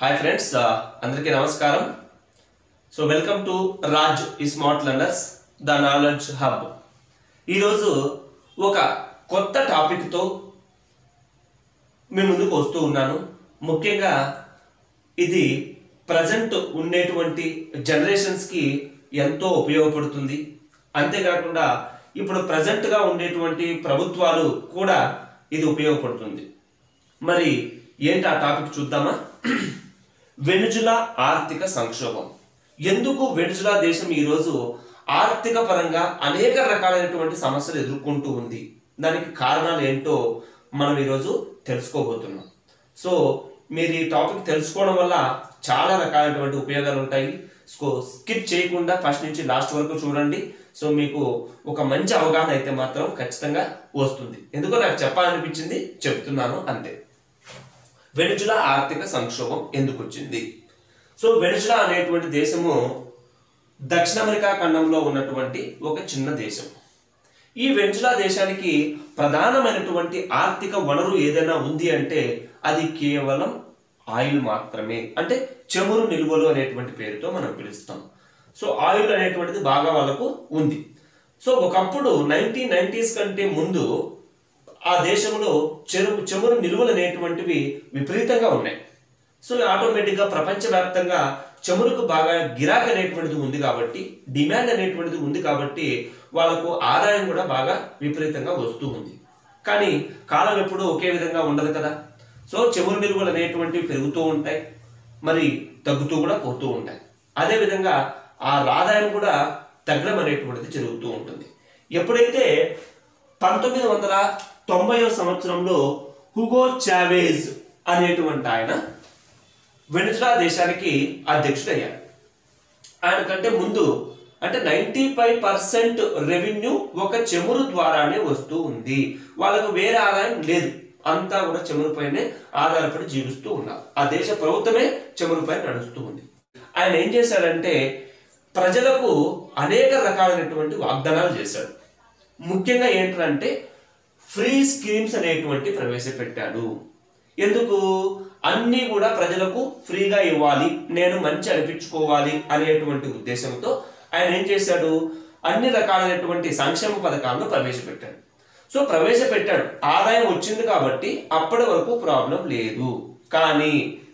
Hi friends అందరికీ నమస్కారం so welcome to Raj E smart learners the knowledge hub ఈరోజు ఒక కొత్త టాపిక్తో మీ ముందుకు వస్తూ ఉన్నాను ముఖ్యంగా ఇది ప్రజెంట్ ఉండేటువంటి జనరేషన్స్కి ఎంతో ఉపయోగపడుతుంది అంతేకాకుండా ఇప్పుడు ప్రజెంట్గా ఉండేటువంటి ప్రభుత్వాలు కూడా ఇది ఉపయోగపడుతుంది మరి ఏంటి ఆ టాపిక్ చూద్దామా వెనుజులా ఆర్థిక సంక్షోభం ఎందుకు వెనుజులా దేశం ఈరోజు ఆర్థిక పరంగా అనేక రకాలైనటువంటి సమస్యలు ఎదుర్కొంటూ ఉంది దానికి కారణాలు ఏంటో మనం ఈరోజు తెలుసుకోబోతున్నాం సో మీరు ఈ టాపిక్ తెలుసుకోవడం వల్ల చాలా రకాలైనటువంటి ఉపయోగాలు ఉంటాయి సో స్కిప్ చేయకుండా ఫస్ట్ నుంచి లాస్ట్ వరకు చూడండి సో మీకు ఒక మంచి అవగాహన అయితే మాత్రం ఖచ్చితంగా వస్తుంది ఎందుకో నాకు చెప్పాలనిపించింది చెప్తున్నాను అంతే వెనుజులా ఆర్థిక సంక్షోభం ఎందుకు వచ్చింది సో వెనుజులా అనేటువంటి దేశము దక్షిణ అమెరికా ఖండంలో ఉన్నటువంటి ఒక చిన్న దేశం ఈ వెనుజులా దేశానికి ప్రధానమైనటువంటి ఆర్థిక వనరు ఏదైనా ఉంది అంటే అది కేవలం ఆయిల్ మాత్రమే అంటే చమురు నిల్వలు అనేటువంటి పేరుతో మనం పిలుస్తాం సో ఆయిల్ అనేటువంటిది బాగా వాళ్ళకు ఉంది సో ఒకప్పుడు నైన్టీన్ నైన్టీస్ కంటే ముందు ఆ దేశంలో చెరువు చమురు నిల్వలు అనేటువంటివి విపరీతంగా ఉన్నాయి సో ఆటోమేటిక్గా ప్రపంచవ్యాప్తంగా చమురుకు బాగా గిరాకీ అనేటువంటిది ఉంది కాబట్టి డిమాండ్ అనేటువంటిది ఉంది కాబట్టి వాళ్ళకు ఆదాయం కూడా బాగా విపరీతంగా వస్తూ ఉంది కానీ కాలం ఎప్పుడూ ఒకే విధంగా ఉండదు కదా సో చమురు నిల్వలు అనేటువంటివి పెరుగుతూ ఉంటాయి మరి తగ్గుతూ కూడా పోతూ ఉంటాయి అదేవిధంగా ఆ ఆదాయం కూడా తగ్గడం అనేటువంటిది జరుగుతూ ఉంటుంది ఎప్పుడైతే పంతొమ్మిది వందల తొంభై సంవత్సరంలో హుగో చావేజ్ అనేటువంటి ఆయన వెనుజులా దేశానికి అధ్యక్షుడయ్యారు ఆయన కంటే ముందు అంటే నైంటీ ఫైవ్ పర్సెంట్ రెవెన్యూ ఒక చెమురు ద్వారానే వస్తూ ఉంది వాళ్ళకు వేరే ఆదాయం లేదు అంతా కూడా చమురుపైనే ఆధారపడి జీవిస్తూ ఉన్నారు ఆ దేశ ప్రభుత్వమే చమురుపై నడుస్తూ ఉంది ఆయన ఏం చేశాడంటే ప్రజలకు అనేక రకాలైనటువంటి వాగ్దానాలు చేశాడు ముఖ్యంగా ఏంటంటే ఫ్రీ స్కీమ్స్ అనేటువంటి ప్రవేశపెట్టాడు ఎందుకు అన్నీ కూడా ప్రజలకు ఫ్రీగా ఇవ్వాలి నేను మంచి అనిపించుకోవాలి అనేటువంటి ఉద్దేశంతో ఆయన ఏం చేశాడు అన్ని రకాలైనటువంటి సంక్షేమ పథకాలను ప్రవేశపెట్టాడు సో ప్రవేశపెట్టాడు ఆదాయం వచ్చింది కాబట్టి అప్పటి వరకు ప్రాబ్లం లేదు కానీ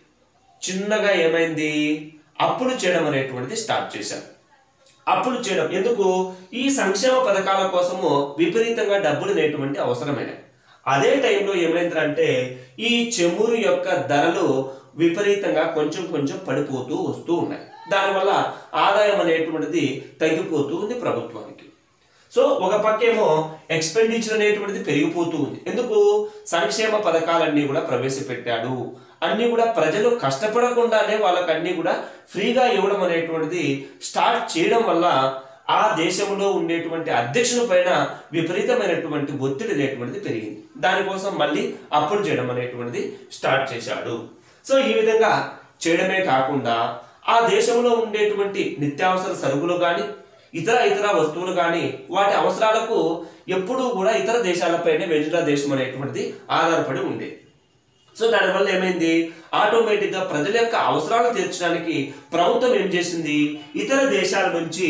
చిన్నగా ఏమైంది అప్పులు చేయడం అనేటువంటిది స్టార్ట్ చేశారు అప్పులు చేయడం ఎందుకు ఈ సంక్షేమ పథకాల కోసము విపరీతంగా డబ్బులు అనేటువంటి అవసరమైనవి అదే టైంలో ఏమైందంటే ఈ చెమురు యొక్క ధరలు విపరీతంగా కొంచెం కొంచెం పడిపోతూ వస్తూ ఉన్నాయి దానివల్ల ఆదాయం అనేటువంటిది తగ్గిపోతూ ఉంది ప్రభుత్వానికి సో ఒక పక్కేమో ఎక్స్పెండిచర్ అనేటువంటిది పెరిగిపోతూ ఉంది ఎందుకు సంక్షేమ పథకాలన్నీ కూడా ప్రవేశపెట్టాడు అన్నీ కూడా ప్రజలు కష్టపడకుండానే వాళ్ళకి అన్నీ కూడా ఫ్రీగా ఇవ్వడం అనేటువంటిది స్టార్ట్ చేయడం వల్ల ఆ దేశంలో ఉండేటువంటి అధ్యక్షుల పైన విపరీతమైనటువంటి ఒత్తిడి అనేటువంటిది పెరిగింది దానికోసం మళ్ళీ అప్పులు చేయడం అనేటువంటిది స్టార్ట్ చేశాడు సో ఈ విధంగా చేయడమే కాకుండా ఆ దేశంలో ఉండేటువంటి నిత్యావసర సరుకులు కానీ ఇతర ఇతర వస్తువులు కానీ వాటి అవసరాలకు ఎప్పుడూ కూడా ఇతర దేశాలపైనే వెనుజులా దేశం అనేటువంటిది ఆధారపడి ఉండేది సో దానివల్ల ఏమైంది ఆటోమేటిక్గా ప్రజల యొక్క అవసరాలు తీర్చడానికి ప్రభుత్వం ఏం చేసింది ఇతర దేశాల నుంచి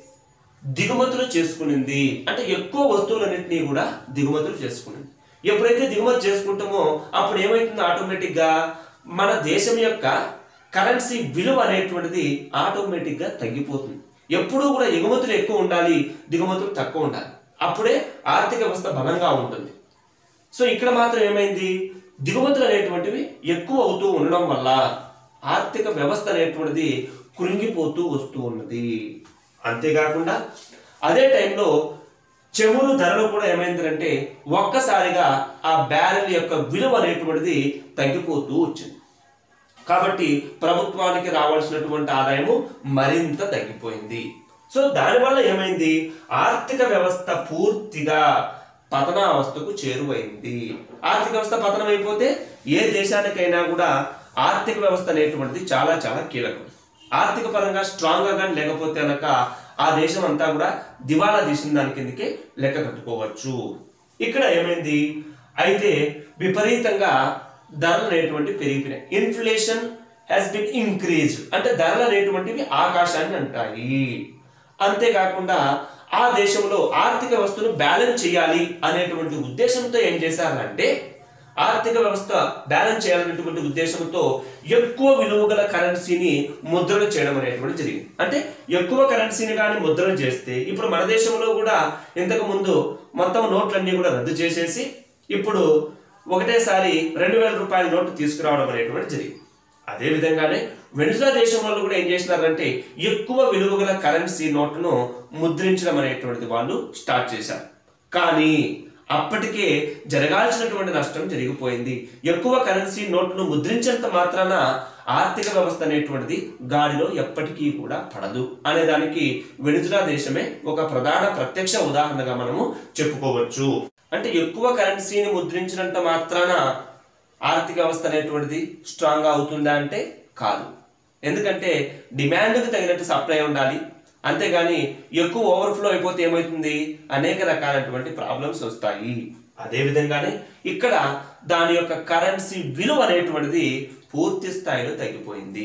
దిగుమతులు చేసుకునింది అంటే ఎక్కువ వస్తువులన్నింటినీ కూడా దిగుమతులు చేసుకునింది ఎప్పుడైతే దిగుమతి చేసుకుంటామో అప్పుడు ఏమవుతుంది ఆటోమేటిక్గా మన దేశం యొక్క కరెన్సీ విలువ అనేటువంటిది ఆటోమేటిక్గా తగ్గిపోతుంది ఎప్పుడూ కూడా ఎగుమతులు ఎక్కువ ఉండాలి దిగుమతులు తక్కువ ఉండాలి అప్పుడే ఆర్థిక వ్యవస్థ బలంగా ఉంటుంది సో ఇక్కడ మాత్రం ఏమైంది దిగుమతులు అనేటువంటివి ఎక్కువ అవుతూ ఉండడం వల్ల ఆర్థిక వ్యవస్థ అనేటువంటిది కృంగిపోతూ వస్తూ ఉన్నది అంతేకాకుండా అదే టైంలో చెమురు ధరలు కూడా ఏమైందంటే ఒక్కసారిగా ఆ బ్యారెల్ యొక్క విలువ అనేటువంటిది తగ్గిపోతూ వచ్చింది కాబట్టి ప్రభుత్వానికి రావాల్సినటువంటి ఆదాయము మరింత తగ్గిపోయింది సో దానివల్ల ఏమైంది ఆర్థిక వ్యవస్థ పూర్తిగా పతనావస్థకు చేరువైంది ఆర్థిక వ్యవస్థ పతనం అయిపోతే ఏ దేశానికైనా కూడా ఆర్థిక వ్యవస్థ అనేటువంటిది చాలా చాలా కీలకం ఆర్థిక పరంగా స్ట్రాంగ్గా కానీ లేకపోతే కనుక ఆ దేశం అంతా కూడా దివాలా తీసిన దాని కిందకే లెక్క కట్టుకోవచ్చు ఇక్కడ ఏమైంది అయితే విపరీతంగా ధరలు అనేటువంటి పెరిగిపోయినాయి ఇన్ఫ్లేషన్ హ్యాస్ బిన్ ఇంక్రీజ్డ్ అంటే ధరలు అనేటువంటివి ఆకాశాన్ని అంటాయి అంతేకాకుండా ఆ దేశంలో ఆర్థిక వ్యవస్థను బ్యాలెన్స్ చేయాలి అనేటువంటి ఉద్దేశంతో ఏం చేశారంటే ఆర్థిక వ్యవస్థ బ్యాలెన్స్ చేయాలనేటువంటి ఉద్దేశంతో ఎక్కువ విలువ గల కరెన్సీని ముద్రణ చేయడం అనేటువంటి జరిగింది అంటే ఎక్కువ కరెన్సీని కానీ ముద్రణ చేస్తే ఇప్పుడు మన దేశంలో కూడా ఇంతకు ముందు మొత్తం నోట్లన్నీ కూడా రద్దు చేసేసి ఇప్పుడు ఒకటేసారి రెండు వేల రూపాయల నోటు తీసుకురావడం అనేటువంటి జరిగింది అదే విధంగానే వెనిజులా దేశం వాళ్ళు కూడా ఏం చేసినారంటే ఎక్కువ విలువ గల కరెన్సీ నోట్ను ముద్రించడం అనేటువంటిది వాళ్ళు స్టార్ట్ చేశారు కానీ అప్పటికే జరగాల్సినటువంటి నష్టం జరిగిపోయింది ఎక్కువ కరెన్సీ నోట్ను ముద్రించేంత మాత్రాన ఆర్థిక వ్యవస్థ అనేటువంటిది గాడిలో ఎప్పటికీ కూడా పడదు అనే దానికి వెనిజులా దేశమే ఒక ప్రధాన ప్రత్యక్ష ఉదాహరణగా మనము చెప్పుకోవచ్చు అంటే ఎక్కువ కరెన్సీని ముద్రించినంత మాత్రాన ఆర్థిక వ్యవస్థ అనేటువంటిది స్ట్రాంగ్ అవుతుందా అంటే కాదు ఎందుకంటే డిమాండ్కి తగినట్టు సప్లై ఉండాలి అంతేగాని ఎక్కువ ఓవర్ఫ్లో అయిపోతే ఏమవుతుంది అనేక రకాలైనటువంటి ప్రాబ్లమ్స్ వస్తాయి అదే విధంగానే ఇక్కడ దాని యొక్క కరెన్సీ విలువ అనేటువంటిది పూర్తి స్థాయిలో తగ్గిపోయింది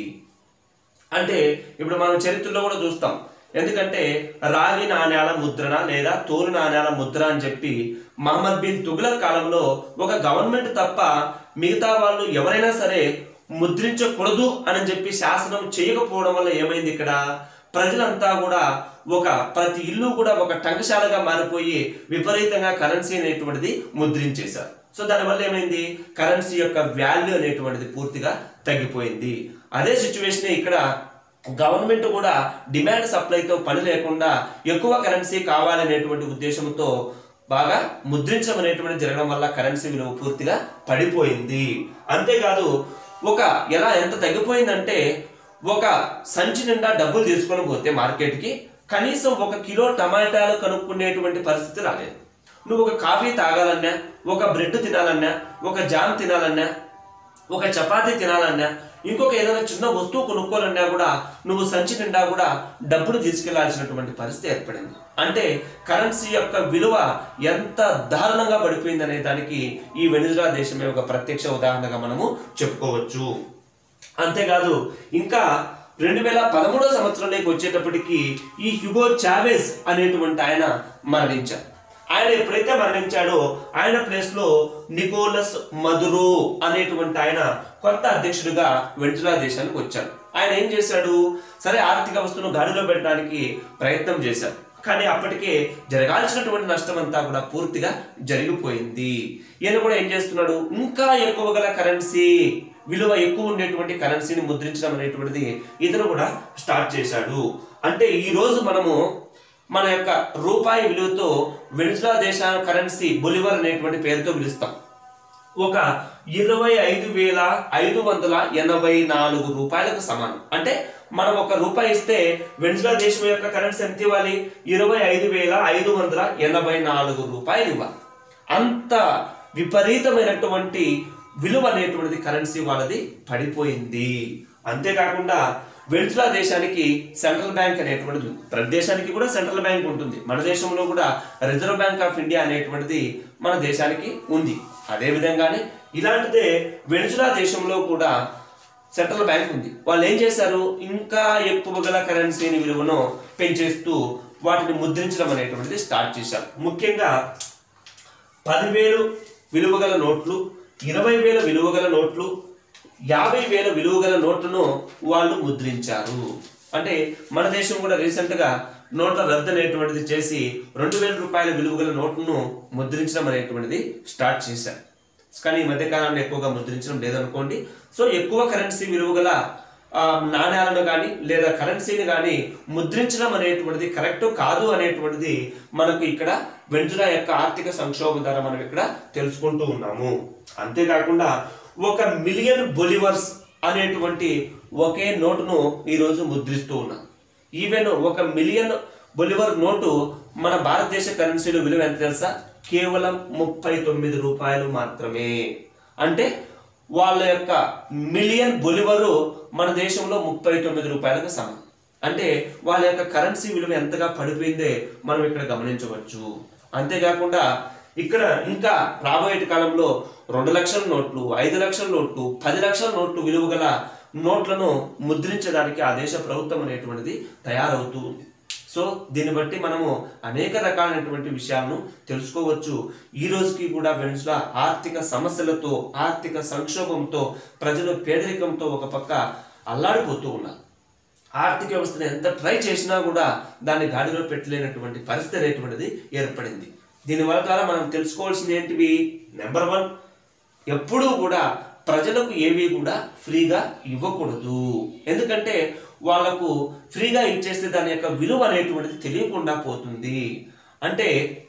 అంటే ఇప్పుడు మనం చరిత్రలో కూడా చూస్తాం ఎందుకంటే రాగి నాణ్యాల ముద్రణ లేదా తోలు నాణ్యాల ముద్ర అని చెప్పి మహమ్మద్ బిన్ తుగ్లక్ కాలంలో ఒక గవర్నమెంట్ తప్ప మిగతా వాళ్ళు ఎవరైనా సరే ముద్రించకూడదు అని చెప్పి శాసనం చేయకపోవడం వల్ల ఏమైంది ఇక్కడ ప్రజలంతా కూడా ఒక ప్రతి ఇల్లు కూడా ఒక టంకశాలగా మారిపోయి విపరీతంగా కరెన్సీ అనేటువంటిది ముద్రించేశారు సో దానివల్ల ఏమైంది కరెన్సీ యొక్క వాల్యూ అనేటువంటిది పూర్తిగా తగ్గిపోయింది అదే సిచ్యువేషన్ ఇక్కడ గవర్నమెంట్ కూడా డిమాండ్ సప్లైతో పని లేకుండా ఎక్కువ కరెన్సీ కావాలనేటువంటి ఉద్దేశంతో బాగా ముద్రించడం అనేటువంటి జరగడం వల్ల కరెన్సీ విలువ పూర్తిగా పడిపోయింది అంతేకాదు ఒక ఎలా ఎంత తగ్గిపోయిందంటే ఒక సంచి నిండా డబ్బులు తీసుకొని పోతే మార్కెట్కి కనీసం ఒక కిలో టమాటాలు కనుక్కునేటువంటి పరిస్థితి రాలేదు నువ్వు ఒక కాఫీ తాగాలన్నా ఒక బ్రెడ్ తినాలన్నా ఒక జామ్ తినాలన్నా ఒక చపాతీ తినాలన్నా ఇంకొక ఏదైనా చిన్న వస్తువు కొనుక్కోవాలన్నా కూడా నువ్వు సంచి నిండా కూడా డబ్బులు తీసుకెళ్లాల్సినటువంటి పరిస్థితి ఏర్పడింది అంటే కరెన్సీ యొక్క విలువ ఎంత దారుణంగా పడిపోయింది అనే దానికి ఈ వెనిజులా దేశమే ఒక ప్రత్యక్ష ఉదాహరణగా మనము చెప్పుకోవచ్చు అంతేకాదు ఇంకా రెండు వేల పదమూడో సంవత్సరంలోకి వచ్చేటప్పటికి ఈ హ్యుగో చావెస్ అనేటువంటి ఆయన మరణించారు ఆయన ఎప్పుడైతే మరణించాడో ఆయన ప్లేస్ లో నికోలస్ మధురో అనేటువంటి ఆయన కొత్త అధ్యక్షుడిగా వెంచులా దేశానికి వచ్చాడు ఆయన ఏం చేశాడు సరే ఆర్థిక వ్యవస్థను గాడిలో పెట్టడానికి ప్రయత్నం చేశాడు కానీ అప్పటికే జరగాల్సినటువంటి నష్టం అంతా కూడా పూర్తిగా జరిగిపోయింది ఈయన కూడా ఏం చేస్తున్నాడు ఇంకా ఎక్కువ గల కరెన్సీ విలువ ఎక్కువ ఉండేటువంటి కరెన్సీని ముద్రించడం అనేటువంటిది ఇతను కూడా స్టార్ట్ చేశాడు అంటే ఈ రోజు మనము మన యొక్క రూపాయి విలువతో వెనిజులా దేశ కరెన్సీ బొలివర్ అనేటువంటి పేరుతో పిలుస్తాం ఒక ఇరవై ఐదు వేల ఐదు వందల ఎనభై నాలుగు రూపాయలకు సమానం అంటే మనం ఒక రూపాయి ఇస్తే వెనిజులా దేశం యొక్క కరెన్సీ ఎంత ఇవ్వాలి ఇరవై ఐదు వేల ఐదు వందల ఎనభై నాలుగు రూపాయలు ఇవ్వాలి అంత విపరీతమైనటువంటి విలువ అనేటువంటిది కరెన్సీ వాళ్ళది పడిపోయింది అంతేకాకుండా వెనిజులా దేశానికి సెంట్రల్ బ్యాంక్ అనేటువంటిది ఉంది. ప్రతి దేశానికి కూడా సెంట్రల్ బ్యాంక్ ఉంటుంది మన దేశంలో కూడా రిజర్వ్ బ్యాంక్ ఆఫ్ ఇండియా అనేటువంటిది మన దేశానికి ఉంది అదే విధంగానే ఇలాంటిదే వెనిజులా దేశంలో కూడా సెంట్రల్ బ్యాంక్ ఉంది వాళ్ళు ఏం చేశారు ఇంకా ఎక్కువ గల కరెన్సీని విలువను పెంచేస్తూ వాటిని ముద్రించడం అనేటువంటిది స్టార్ట్ చేశారు ముఖ్యంగా పదివేలు విలువగల నోట్లు ఇరవై వేల విలువగల నోట్లు యాభై వేల విలువగల నోట్లను వాళ్ళు ముద్రించారు అంటే మన దేశం కూడా రీసెంట్గా నోట్ల రద్దు అనేటువంటిది చేసి రెండు వేల రూపాయల విలువగల నోట్లను ముద్రించడం అనేటువంటిది స్టార్ట్ చేశారు కానీ ఈ మధ్యకాలంలో ఎక్కువగా ముద్రించడం లేదనుకోండి సో ఎక్కువ కరెన్సీ విలువగల ఆ, నాణ్యాలను కానీ లేదా కరెన్సీని కానీ ముద్రించడం అనేటువంటిది కరెక్ట్ కాదు అనేటువంటిది మనకు ఇక్కడ వెంజులా యొక్క ఆర్థిక సంక్షోభం ద్వారా మనం ఇక్కడ తెలుసుకుంటూ ఉన్నాము అంతేకాకుండా ఒక మిలియన్ బొలివర్స్ అనేటువంటి ఒకే నోటును ఈరోజు ముద్రిస్తూ ఉన్నాం ఈవెన్ ఒక మిలియన్ బొలివర్ నోటు మన భారతదేశ కరెన్సీలో విలువ ఎంత తెలుసా కేవలం ముప్పై తొమ్మిది రూపాయలు మాత్రమే అంటే వాళ్ళ యొక్క మిలియన్ బొలివరు మన దేశంలో ముప్పై తొమ్మిది రూపాయలకు సమానం అంటే వాళ్ళ యొక్క కరెన్సీ విలువ ఎంతగా పడిపోయిందే మనం ఇక్కడ గమనించవచ్చు అంతేకాకుండా ఇక్కడ ఇంకా రాబోయే కాలంలో రెండు లక్షల నోట్లు ఐదు లక్షల నోట్లు పది లక్షల నోట్లు విలువ గల నోట్లను ముద్రించడానికి ఆ దేశ ప్రభుత్వం అనేటువంటిది తయారవుతూ ఉంది సో దీన్ని బట్టి మనము అనేక రకాలైనటువంటి విషయాలను తెలుసుకోవచ్చు ఈ రోజుకి కూడా వెనుజులా ఆర్థిక సమస్యలతో ఆర్థిక సంక్షోభంతో ప్రజలు పేదరికంతో ఒక పక్క అల్లాడిపోతూ ఉన్నారు ఆర్థిక వ్యవస్థను ఎంత ట్రై చేసినా కూడా దాన్ని గాడిలో పెట్టలేనటువంటి పరిస్థితి అనేటువంటిది ఏర్పడింది దీనివల్ల ద్వారా మనం తెలుసుకోవాల్సింది ఏంటివి నెంబర్ వన్ ఎప్పుడూ కూడా ప్రజలకు ఏవి కూడా ఫ్రీగా ఇవ్వకూడదు ఎందుకంటే వాళ్ళకు ఫ్రీగా ఇచ్చేస్తే దాని యొక్క విలువ అనేటువంటిది తెలియకుండా పోతుంది అంటే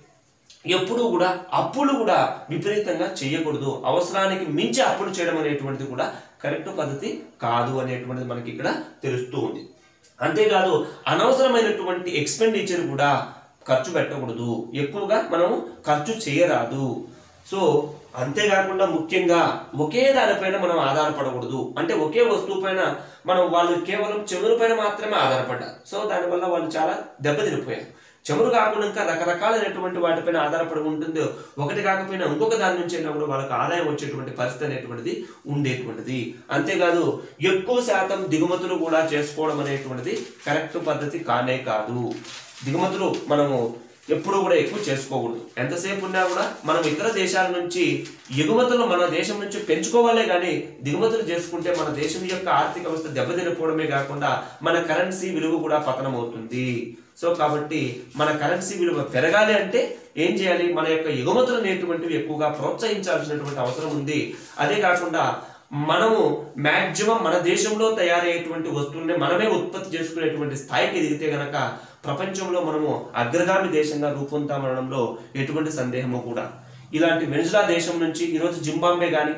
ఎప్పుడూ కూడా అప్పులు కూడా విపరీతంగా చేయకూడదు అవసరానికి మించి అప్పులు చేయడం అనేటువంటిది కూడా కరెక్ట్ పద్ధతి కాదు అనేటువంటిది మనకి ఇక్కడ తెలుస్తూ ఉంది అంతేకాదు అనవసరమైనటువంటి ఎక్స్పెండిచర్ కూడా ఖర్చు పెట్టకూడదు ఎక్కువగా మనము ఖర్చు చేయరాదు సో అంతేకాకుండా ముఖ్యంగా ఒకే దానిపైన మనం ఆధారపడకూడదు అంటే ఒకే వస్తువు పైన మనం వాళ్ళు కేవలం చెమురు పైన మాత్రమే ఆధారపడ్డారు సో దానివల్ల వాళ్ళు చాలా దెబ్బతినిపోయారు చెమురు కాకుండా ఇంకా రకరకాలైనటువంటి వాటిపైన ఆధారపడి ఉంటుంది ఒకటి కాకపోయినా ఇంకొక దాని నుంచి అయినా కూడా వాళ్ళకి ఆదాయం వచ్చేటువంటి పరిస్థితి అనేటువంటిది ఉండేటువంటిది అంతేకాదు ఎక్కువ శాతం దిగుమతులు కూడా చేసుకోవడం అనేటువంటిది కరెక్ట్ పద్ధతి కానే కాదు దిగుమతులు మనము ఎప్పుడు కూడా ఎక్కువ చేసుకోకూడదు ఎంతసేపు ఉన్నా కూడా మనం ఇతర దేశాల నుంచి ఎగుమతులు మన దేశం నుంచి పెంచుకోవాలే కానీ దిగుమతులు చేసుకుంటే మన దేశం యొక్క ఆర్థిక వ్యవస్థ దెబ్బతినిపోవడమే కాకుండా మన కరెన్సీ విలువ కూడా పతనం అవుతుంది సో కాబట్టి మన కరెన్సీ విలువ పెరగాలి అంటే ఏం చేయాలి మన యొక్క ఎగుమతులు అనేటువంటివి ఎక్కువగా ప్రోత్సహించాల్సినటువంటి అవసరం ఉంది అదే కాకుండా మనము మాక్సిమం మన దేశంలో తయారయ్యేటువంటి వస్తువుల్ని మనమే ఉత్పత్తి చేసుకునేటువంటి స్థాయికి ఎదిగితే గనక ప్రపంచంలో మనము అగ్రగామి దేశంగా రూపొందుతామనడంలో ఎటువంటి సందేహము కూడా ఇలాంటి వెనుజులా దేశం నుంచి ఈరోజు జింబాంబే కానీ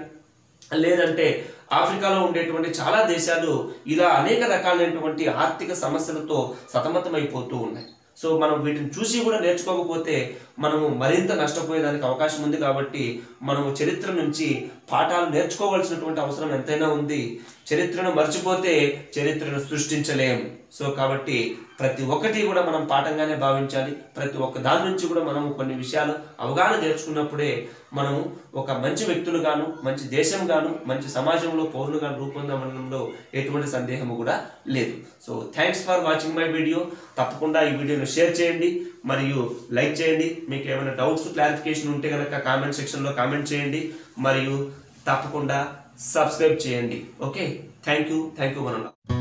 లేదంటే ఆఫ్రికాలో ఉండేటువంటి చాలా దేశాలు ఇలా అనేక రకాలైనటువంటి ఆర్థిక సమస్యలతో సతమతమైపోతూ ఉన్నాయి సో మనం వీటిని చూసి కూడా నేర్చుకోకపోతే మనము మరింత నష్టపోయేదానికి అవకాశం ఉంది కాబట్టి మనము చరిత్ర నుంచి పాఠాలు నేర్చుకోవాల్సినటువంటి అవసరం ఎంతైనా ఉంది చరిత్రను మర్చిపోతే చరిత్రను సృష్టించలేం సో కాబట్టి ప్రతి ఒక్కటి కూడా మనం పాఠంగానే భావించాలి ప్రతి ఒక్క దాని నుంచి కూడా మనము కొన్ని విషయాలు అవగాహన నేర్చుకున్నప్పుడే మనము ఒక మంచి వ్యక్తులుగాను మంచి దేశం గాను మంచి సమాజంలో పౌరులుగా రూపొందడంలో ఎటువంటి సందేహము కూడా లేదు so thanks for watching my video తప్పకుండా ఈ వీడియోను షేర్ చేయండి మరియు లైక్ చేయండి మీకు ఏమైనా డౌట్స్ క్లారిఫికేషన్ ఉంటే కనుక కామెంట్ సెక్షన్లో కామెంట్ చేయండి మరియు తప్పకుండా సబ్స్క్రైబ్ చేయండి okay thank you thank you మనం